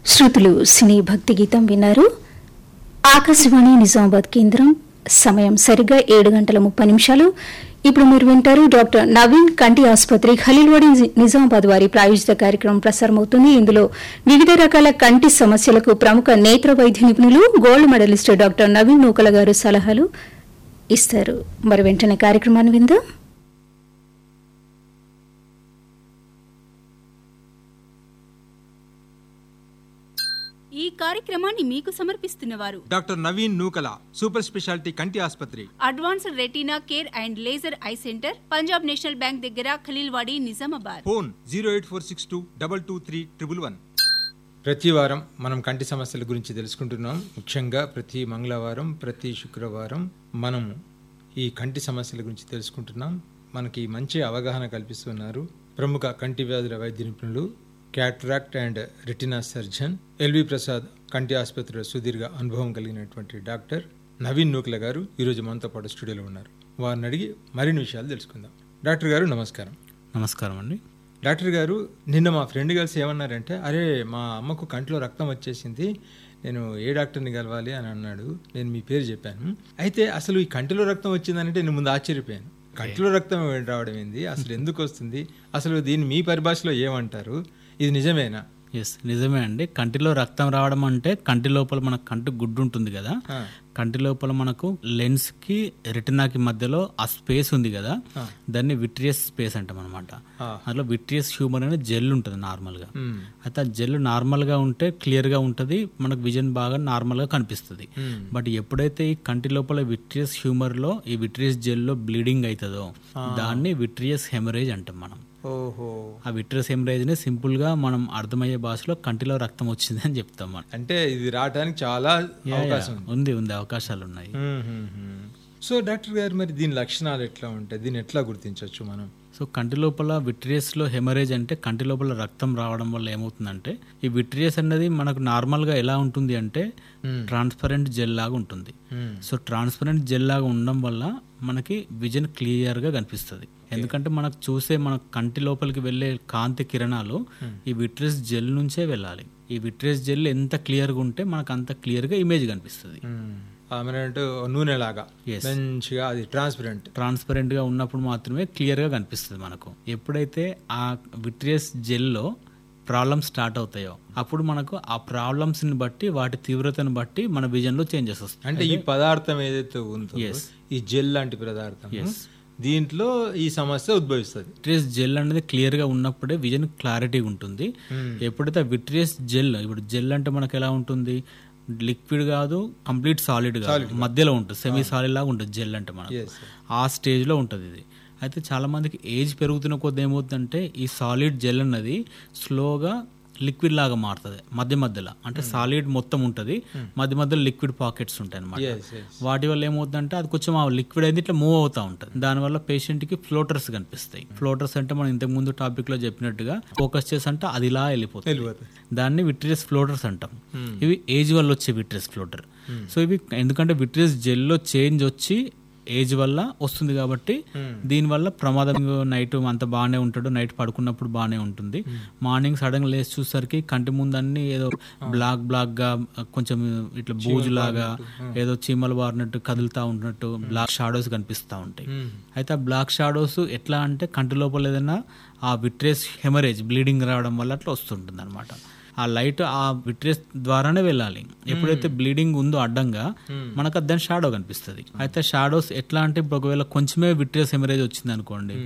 శ్రుతులు సినీ భక్తి గీతం విన్నారు ఆకాశవాణి నిజామాబాద్ కేంద్రం సమయం సరిగ్గా ఏడు గంటల ముప్పై నిమిషాలు ఇప్పుడు మీరు వింటారు డాక్టర్ నవీన్ కంటి ఆసుపత్రి ఖలీల్వాడి నిజామాబాద్ వారి ప్రాయోజిత కార్యక్రమం ప్రసారమవుతుంది ఇందులో వివిధ రకాల కంటి సమస్యలకు ప్రముఖ నేత్ర వైద్య నిపుణులు gold medalist doctor Naveen Nukala గారు సలహాలు ఇస్తారు మరి వెంటనే కార్యక్రమాన్ని విందాం ఈ కార్యక్రమాన్ని మీకు సమర్పిస్తున్నవారు doctor Naveen Nukala super speciality కంటి ఆసుపత్రి advanced retina care and laser eye centre Punjab National Bank దగ్గర Khaleelwadi Nizamabad phone zero eight four six two double two three triple one ప్రతి వారం మనం కంటి సమస్యల గురించి తెలుసుకుంటున్నాం ముఖ్యంగా ప్రతి మంగళవారం ప్రతి శుక్రవారం మనం ఈ కంటి సమస్యల గురించి తెలుసుకుంటున్నాం మనకి మంచి అవగాహన కల్పిస్తున్నారు ప్రముఖ కంటి వ్యాధుల వైద్య నిపుణులు cataract and retina surgeon L V Prasad కంటి ఆసుపత్రిలో సుదీర్ఘ అనుభవం కలిగినటువంటి డాక్టర్ నవీన్ నూకల గారు ఈరోజు మనతో పాటు స్టూడియోలో ఉన్నారు వారిని అడిగి మరిన్ని విషయాలు తెలుసుకుందాం డాక్టర్ గారు నమస్కారం నమస్కారం అండి డాక్టర్ గారు నిన్న మా ఫ్రెండ్ కలిసి ఏమన్నారంటే అరే మా అమ్మకు కంటిలో రక్తం వచ్చేసింది నేను ఏ డాక్టర్ని కలవాలి అని అన్నాడు నేను మీ పేరు చెప్పాను అయితే అసలు ఈ కంటిలో రక్తం వచ్చిందంటే నేను ముందు ఆశ్చర్యపోయాను కంటిలో రక్తం రావడం ఏంది అసలు ఎందుకు వస్తుంది అసలు దీన్ని మీ పరిభాషలో ఏమంటారు ఇది నిజమేనా ఎస్ నిజమే అండి కంటిలో రక్తం రావడం అంటే కంటి లోపల మన కంటి గుడ్డు ఉంటుంది కదా ఆ. కంటి లోపల మనకు లెన్స్ కి రెటినాకి మధ్యలో ఆ స్పేస్ ఉంది కదా దాన్ని విట్రియస్ స్పేస్ అంటాం అనమాట ఆ. అందులో విట్రియస్ హ్యూమర్ అనే జెల్ ఉంటుంది నార్మల్ గా మ్మ్. అయితే ఆ జెల్ నార్మల్ గా ఉంటే క్లియర్ గా ఉంటది మనకు విజన్ బాగా నార్మల్ గా కనిపిస్తుంది మ్మ్. బట్ ఎప్పుడైతే ఈ కంటి లోపల విట్రియస్ హ్యూమర్ లో ఈ విట్రియస్ జెల్ లో బ్లీడింగ్ అవుతుందో దాన్ని విట్రియస్ హెమరేజ్ అంటాం మనం ఓహో ఆ విట్రస్ హెమరేజ్ ని సింపుల్ గా మనం అర్థమయ్యే భాషలో కంటిలో రక్తం వచ్చింది అని చెప్తాం మనం అంటే ఇది రావడానికి చాలా యా, అవకాశం యా. ఉంది ఉంది ఉంది అవకాశాలు ఉన్నాయి మ్మ్, మ్మ్, మ్మ్. సో డాక్టర్ గారు మరి దీని లక్షణాలు ఎట్లా ఉంటాయి దీన్ని ఎట్లా గుర్తించవచ్చు మనం సో కంటి లోపల విట్రియస్ లో హెమరేజ్ అంటే కంటి లోపల రక్తం రావడం వల్ల ఏమవుతుందంటే ఈ విట్రియస్ అనేది మనకు నార్మల్ గా ఎలా ఉంటుంది అంటే ట్రాన్స్పరెంట్ జెల్ లాగా ఉంటుంది మ్మ్. సో ట్రాన్స్పరెంట్ జెల్ లాగా ఉండడం వల్ల మనకి విజన్ క్లియర్ గా కనిపిస్తుంది ఎందుకంటే మనకు చూసే మన కంటి లోపలికి వెళ్ళే కాంతి కిరణాలు ఈ విట్రియస్ జెల్ నుంచే వెళ్ళాలి ఈ విట్రియస్ జెల్ ఎంత క్లియర్ గా ఉంటే మనకు అంత క్లియర్ గా ఇమేజ్ కనిపిస్తుంది మ్మ్. ఆమెనంటూ నూనె లాగా Yes. మంచిగా అది ట్రాన్స్పరెంట్ ట్రాన్స్పరెంట్ గా ఉన్నప్పుడు మాత్రమే క్లియర్ గా కనిపిస్తుంది మనకు ఎప్పుడైతే ఆ విట్రియస్ జెల్లో ప్రాబ్లమ్స్ స్టార్ట్ అవుతాయో అప్పుడు మనకు ఆ ప్రాబ్లమ్స్ ని బట్టి వాటి తీవ్రతను బట్టి మన విజన్ లో చేంజెస్ వస్తాయి అంటే ఈ పదార్థం ఏదైతే ఉందో Yes. ఈ జెల్ లాంటి పదార్థం Yes. దీంట్లో ఈ సమస్య ఉద్భవిస్తుంది విట్రియస్ జెల్ అనేది క్లియర్ గా ఉన్నప్పుడే విజన్ క్లారిటీ ఉంటుంది ఎప్పుడైతే విట్రియస్ జెల్ ఇప్పుడు జెల్ అంటే మనకు ఎలా ఉంటుంది లిక్విడ్ కాదు కంప్లీట్ సాలిడ్ కాదు మధ్యలో ఉంటుంది సెమీ సాలిడ్ లాగా ఉంటుంది జెల్ అంటే మనకు Yes, ఆ స్టేజ్ లో ఉంటుంది ఇది అయితే చాలా మందికి ఏజ్ పెరుగుతున్న కొద్ది ఏమవుతుందంటే ఈ సాలిడ్ జెల్ అన్నది స్లోగా లిక్విడ్ లాగా మారుతుంది మధ్య మధ్యలో అంటే సాలిడ్ మొత్తం ఉంటుంది మధ్య మధ్యలో లిక్విడ్ పాకెట్స్ ఉంటాయి అనమాట Yes, yes. వాటి వల్ల ఏమవుతుందంటే అది కొంచెం ఆ లిక్విడ్ అయితే ఇట్లా మూవ్ అవుతా ఉంటుంది దానివల్ల పేషెంట్ కి ఫ్లోటర్స్ కనిపిస్తాయి ఫ్లోటర్స్ అంటే మనం ఇంతకు ముందు టాపిక్ లో చెప్పినట్టుగా ఫోకస్ చేసి అంటే అది ఇలా వెళ్ళిపోతుంది వెళ్ళిపోతుంది. దాన్ని విట్రియస్ ఫ్లోటర్స్ అంటాం ఇవి ఏజ్ వల్ల వచ్చే విట్రియస్ ఫ్లోటర్ సో ఇవి ఎందుకంటే విట్రియస్ జెల్లో చేంజ్ వచ్చి ఏజ్ వల్ల వస్తుంది కాబట్టి దీనివల్ల ప్రమాదం నైట్ అంత బాగానే ఉంటాడు నైట్ పడుకున్నప్పుడు బాగానే ఉంటుంది మార్నింగ్ సడన్ లేచి చూసరికి కంటి ముందు అన్ని ఏదో బ్లాక్ బ్లాక్ గా కొంచెం ఇట్లా బూజు లాగా ఏదో చీమలు బారినట్టు కదులుతా ఉంటున్నట్టు బ్లాక్ షాడోస్ కనిపిస్తా ఉంటాయి అయితే ఆ బ్లాక్ షాడోస్ ఎట్లా అంటే కంటి లోపల ఏదైనా ఆ విట్రేస్ హెమరేజ్ బ్లీడింగ్ రావడం వల్ల అట్లా వస్తుంటుంది అనమాట ఆ లైట్ ఆ విట్రేస్ ద్వారానే వెళ్ళాలి ఎప్పుడైతే బ్లీడింగ్ ఉందో అడ్డంగా మనకు దాని షాడో కనిపిస్తుంది అయితే షాడోస్ ఎట్లా అంటే ఇప్పుడు ఒకవేళ కొంచెమే విట్రేస్ హెమరేజ్ వచ్చింది అనుకోండి